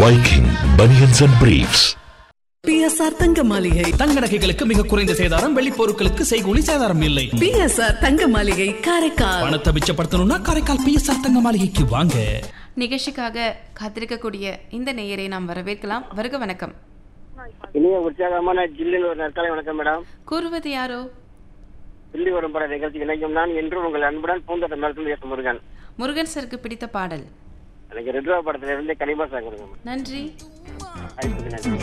Viking Bunions and Briefs. BSR Thanga Maligai தங்க நகைகளுக்கு மிக குறைந்த சேதாரம் வெள்ளி பொருட்களுக்கு செய்கூலி சேதாரம் இல்லை பிஎஸ்ஆர் தங்க மாளிகை காரைக்கால் பணத்தை மிச்சப்படுத்தணும்னா காரைக்கால் பிஎஸ்ஆர் தங்க மாளிகைக்கு வாங்க நிகழ்ச்சிக்காக காத்திருக்கக்கூடிய இந்த நேயரை நாம் வரவேற்கலாம் வருக வணக்கம் இனிய உற்சாகமான ஜில்லில் ஒரு நற்காலை வணக்கம் மேடம் கூறுவது யாரோ தில்லி வரும் பட நிகழ்ச்சி இணைக்கும் நான் என்றும் உங்கள் அன்புடன் பூந்தோட்ட மேலத்தில் ஏச முருகன் முருகன் சருக்கு பிடித்த பாடல் எனக்கு ரெட்ரோ படத்துல இருந்து கனிமா சாங் கொடுங்க நன்றி அதுக்கு நன்றி